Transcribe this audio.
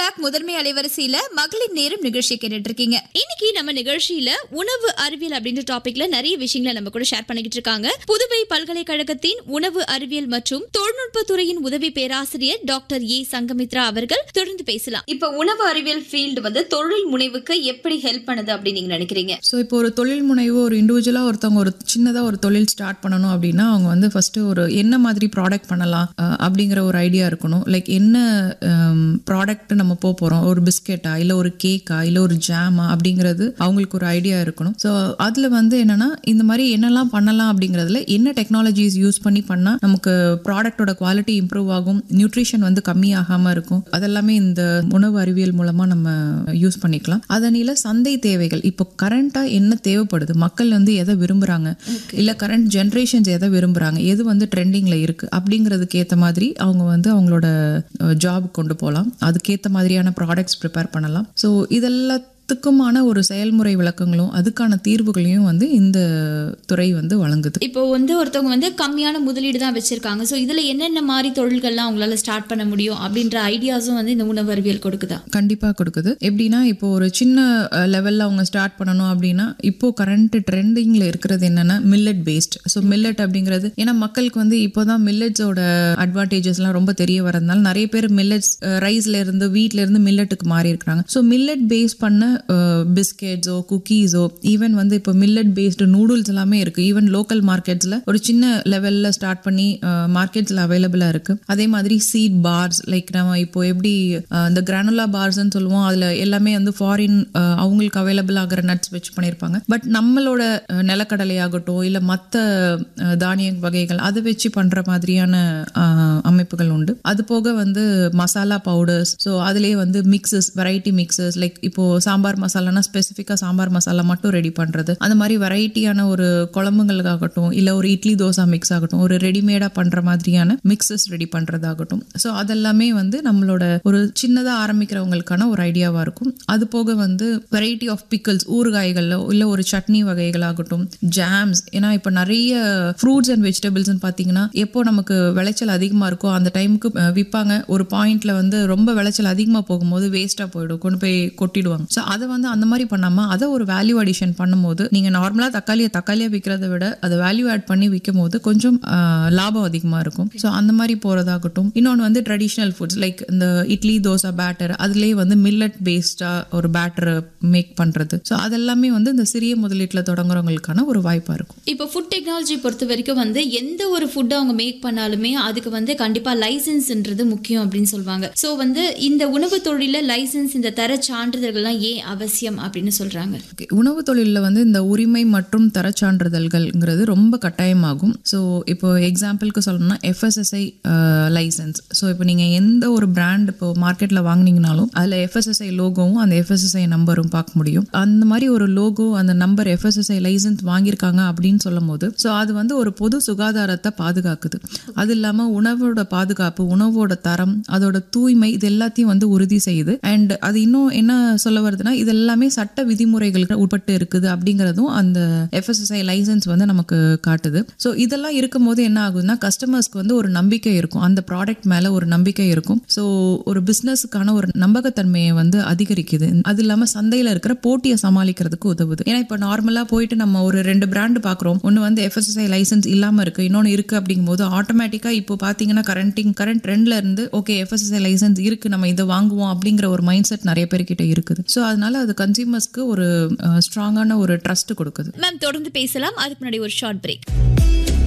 Back முதன்மை அலைவரிசையில மகளிர் நேரம் நிகழ்ச்சி கேட்டுட்டு இருக்கீங்க இன்னைக்கு நம்ம நிகழ்ச்சியில உணவு அறிவியல் அப்படின்ற டாபிக்ல நிறைய விஷயங்களை நம்ம கூட ஷேர் பண்ணிக்கிட்டு இருக்காங்க புதுவை பல்கலைக்கழகத்தின் உணவு அறிவியல் மற்றும் தொழில்நுட்ப துறையின் உதவி பேராசிரியர் டாக்டர் ஏ சங்கமித்ரா அவர்கள் தொடர்ந்து பேசலாம் இப்ப உணவு அறிவியல் ஃபீல்டு வந்து தொழில் முனைவுக்கு எப்படி ஹெல்ப் பண்ணுது அப்படின்னு நீங்க நினைக்கிறீங்க ஸோ இப்போ ஒரு தொழில் முனைவு ஒரு இண்டிவிஜுவலாக ஒருத்தவங்க ஒரு சின்னதாக ஒரு தொழில் ஸ்டார்ட் பண்ணணும் அப்படின்னா அவங்க வந்து ஃபஸ்ட்டு ஒரு என்ன மாதிரி ப்ராடக்ட் பண்ணலாம் அஹ், அப்படிங்கிற ஒரு ஐடியா இருக்கணும் லைக் என்ன ப்ராடக்ட் நம்ம போக போகிறோம் ஒரு பிஸ்கெட்டா இல்லை ஒரு கேக்கா இல்லை ஒரு ஜாமா அப்படிங்கிறது அவங்களுக்கு ஒரு ஐடியா இருக்கணும் ஸோ அதில் வந்து என்னன்னா இந்த மாதிரி என்னெல்லாம் பண்ணலாம் அப்படிங்கிறதுல என்ன டெக்னாலஜிஸ் யூஸ் பண்ணி பண்ணால் நமக்கு ப்ராடக்டோட குவாலிட்டி இம்ப்ரூவ் ஆகும் நியூட்ரிஷன் வந்து கம்மியாகாமல் இருக்கும் அதெல்லாமே இந்த உணவு அறிவியல் மூலமாக நம்ம யூஸ் பண்ணிக்கலாம் அதனில சந்தை தேவைகள் இப்போ கரண்ட்டாக என்ன தேவைப்படுது மக்கள் வந்து எதை விரும்புகிறாங்க இல்லை கரண்ட் ஜென்ரேஷன்ஸ் எதை விரும்புகிறாங்க எது வந்து ட்ரெண்டிங்கில் இருக்குது அப்படிங்கிறதுக்கு ஏற்ற மாதிரி அவங்க வந்து அவங்களோட ஜாப் கொண்டு போகலாம் அதுக்கேற்ற மாதிரியான ப்ராடக்ட்ஸ் ப்ரிப்பேர் பண்ணலாம் ஸோ இதெல்லாத்துக்குமான ஒரு செயல்முறை விளக்கங்களும் அதுக்கான தீர்வுகளையும் வந்து இந்த துறை வந்து வழங்குது இப்போ வந்து ஒருத்தவங்க வந்து கம்மியான முதலீடு தான் வச்சிருக்காங்க ஸோ இதுல என்னென்ன மாதிரி தொழில்கள்லாம் அவங்களால ஸ்டார்ட் பண்ண முடியும் அப்படின்ற ஐடியாஸும் வந்து இந்த உணவு அறிவியல் கொடுக்குதா கண்டிப்பாக கொடுக்குது எப்படின்னா இப்போ ஒரு சின்ன லெவலில் அவங்க ஸ்டார்ட் பண்ணணும் அப்படின்னா இப்போ கரண்ட் ட்ரெண்டிங்கில் இருக்கிறது என்னன்னா மில்லட் பேஸ்ட் ஸோ மில்லட் அப்படிங்கிறது ஏன்னா மக்களுக்கு வந்து இப்போ தான் மில்லட்ஸோட அட்வான்டேஜஸ்லாம் ரொம்ப தெரிய வரதுனால நிறைய பேர் மில்லட்ஸ் ரைஸ்ல இருந்து வீட்ல இருந்து மில்லட்டுக்கு மாறி இருக்கிறாங்க ஸோ மில்லட் பேஸ் பண்ண பிஸ்கெட்ஸோ குக்கீஸோ ஈவன் வந்து இப்போ மில்லட் பேஸ்டு நூடுல்ஸ் எல்லாமே இருக்கு ஈவன் லோக்கல் மார்க்கெட்ஸில் ஒரு சின்ன லெவலில் ஸ்டார்ட் பண்ணி மார்க்கெட்ஸில் அவைலபிளாக இருக்கு அதே மாதிரி சீட் பார்ஸ் லைக் நம்ம இப்போ எப்படி அஹ், இந்த கிரானுலா பார்ஸ்ன்னு சொல்லுவோம் அதில் எல்லாமே வந்து ஃபாரின் அவங்களுக்கு அவைலபிள் ஆகிற நட்ஸ் வச்சு பண்ணியிருப்பாங்க பட் நம்மளோட அஹ், நிலக்கடலை ஆகட்டும் இல்லை மற்ற தானிய வகைகள் அதை வச்சு பண்ணுற மாதிரியான அஹ், அமைப்புகள் உண்டு அது போக வந்து மசாலா பவுடர்ஸ் ஸோ அதுலேயே வந்து மிக்சஸ் வெரைட்டி மிக்சஸ் லைக் இப்போ சாம்பார் மசாலானா ஸ்பெசிஃபிக்காக சாம்பார் மசாலா மட்டும் ரெடி பண்ணுறது அந்த மாதிரி வெரைட்டியான ஒரு குழம்புங்களுக்காகட்டும் இல்லை ஒரு இட்லி தோசை மிக்ஸ் ஆகட்டும் ஒரு ரெடிமேடாக பண்ணுற மாதிரியான மிக்சஸ் ரெடி பண்ணுறதாகட்டும் ஸோ அதெல்லாமே வந்து நம்மளோட ஒரு சின்னதாக ஆரம்பிக்கிறவங்களுக்கான ஒரு ஐடியாவாக இருக்கும் அது போக வந்து வெரைட்டி ஆஃப் பிக்கிள்ஸ் ஊறுகாய்களில் இல்லை ஒரு சட்னி வகைகளாகட்டும் ஜாம்ஸ் ஏன்னா இப்போ நிறைய ஃப்ரூட்ஸ் அண்ட் வெஜிடபிள்ஸ்னு பார்த்தீங்கன்னா எப்போ நமக்கு விளைச்சல் அதிகமாக இருக்கோ அந்த டைமுக்கு விற்பாங்க ஒரு பாயிண்ட்ல வந்து ரொம்ப விளைச்சல் அதிகமாக போகும்போது வேஸ்ட்டாக போயிடும் கொண்டு போய் கொட்டிடுவாங்க ஸோ அதை வந்து அந்த மாதிரி பண்ணாமல் அதை ஒரு வேல்யூ அடிஷன் பண்ணும்போது நீங்கள் நார்மலாக தக்காளியை தக்காளியாக விற்கிறத விட அதை வேல்யூ ஆட் பண்ணி விற்கும் போது கொஞ்சம் ஆஹ், லாபம் அதிகமாக இருக்கும் ஸோ அந்த மாதிரி போகிறதாகட்டும் இன்னொன்று வந்து ட்ரெடிஷ்னல் ஃபுட்ஸ் லைக் இந்த இட்லி தோசை பேட்டர் அதுலேயே வந்து மில்லட் பேஸ்டாக ஒரு பேட்டர் மேக் பண்ணுறது ஸோ அதெல்லாமே வந்து இந்த சிறிய முதலீட்டில் தொடங்குறவங்களுக்கான ஒரு வாய்ப்பாக இருக்கும் இப்போ ஃபுட் டெக்னாலஜி பொறுத்த வரைக்கும் வந்து எந்த ஒரு ஃபுட்டை அவங்க மேக் பண்ணாலுமே அதுக்கு வந்து கண்டிப்பா லைசன்ஸ்ன்றது முக்கியம் அப்படின்னு சொல்லுவாங்க ஸோ வந்து இந்த உணவு தொழில லைசன்ஸ் இந்த தர சான்றிதழ்கள்லாம் ஏன் அவசியம் அப்படின்னு சொல்றாங்க Okay. உணவு தொழிலில் வந்து இந்த உரிமை மற்றும் தரச் சான்றிதழ்கள்ங்கிறது ரொம்ப கட்டாயமாகும் ஸோ இப்போ எக்ஸாம்பிளுக்கு சொல்லணும்னா எஃப்எஸ்எஸ்ஐ லைசன்ஸ் ஸோ இப்போ நீங்கள் எந்த ஒரு பிராண்ட் இப்போ மார்க்கெட்டில் வாங்குனீங்கனாலும் அதில் எஃப்எஸ்எஸ்ஐ லோகோவும் அந்த எஃப்எஸ்எஸ்ஐ நம்பரும் பார்க்க முடியும் அந்த மாதிரி ஒரு லோகோ அந்த நம்பர் எஃப்எஸ்எஸ்ஐ லைசன்ஸ் வாங்கியிருக்காங்க அப்படின்னு சொல்லும் போது ஸோ அது வந்து ஒரு பொது சுகாதாரத்தை பாதுகாக்குது அது இல்லாமல் உணவோட பாதுகாப்பு உணவோட தரம் அதோட தூய்மை இது எல்லாத்தையும் வந்து உறுதி செய்யுது அண்ட் அது இன்னும் என்ன சொல்ல வருதுன்னா இது எல்லாமே சட்ட விதிமுறைகளுக்கு உட்பட்டு இருக்குது அப்படிங்கிறதும் அந்த எஃப்எஸ்எஸ்ஐ லைசன்ஸ் வந்து நமக்கு காட்டுது ஸோ இதெல்லாம் இருக்கும்போது என்ன ஆகுதுன்னா கஸ்டமர்ஸ்க்கு வந்து ஒரு நம்பிக்கை இருக்கும் அந்த ப்ராடக்ட் மேல ஒரு நம்பிக்கை இருக்கும் ஸோ ஒரு பிஸ்னஸுக்கான ஒரு நம்பகத்தன்மையை வந்து அதிகரிக்குது அது இல்லாமல் சந்தையில் இருக்கிற போட்டியை சமாளிக்கிறதுக்கு உதவுது ஏன்னா இப்போ நார்மலாக போயிட்டு நம்ம ஒரு ரெண்டு பிராண்டு பார்க்குறோம் ஒன்று வந்து எஃப்எஸ்எஸ்ஐ லைசன்ஸ் இல்லாமல் இருக்கு இன்னொன்று இருக்கு அப்படிங்கும்போது ஆட்டோமேட்டிக்காக இப்போ பார்த்தீங்கன்னா கரண்டிங் கரண்ட் ட்ரெண்ட்ல இருந்து ஓகே எஃப்எஸ்எஸ்ஐ லைசன்ஸ் இருக்கு நம்ம இதை வாங்குவோம் அப்படிங்கிற ஒரு மைண்ட் செட் நிறைய பேர்கிட்ட இருக்குது ஸோ அதனால அது கன்சியூமர்ஸ்க்கு ஒரு ஸ்ட்ராங்கான ஒரு ட்ரஸ்ட் கொடுக்குது மேம் தொடர்ந்து பேசலாம் அதுக்கு முன்னாடி ஒரு ஷார்ட் பிரேக்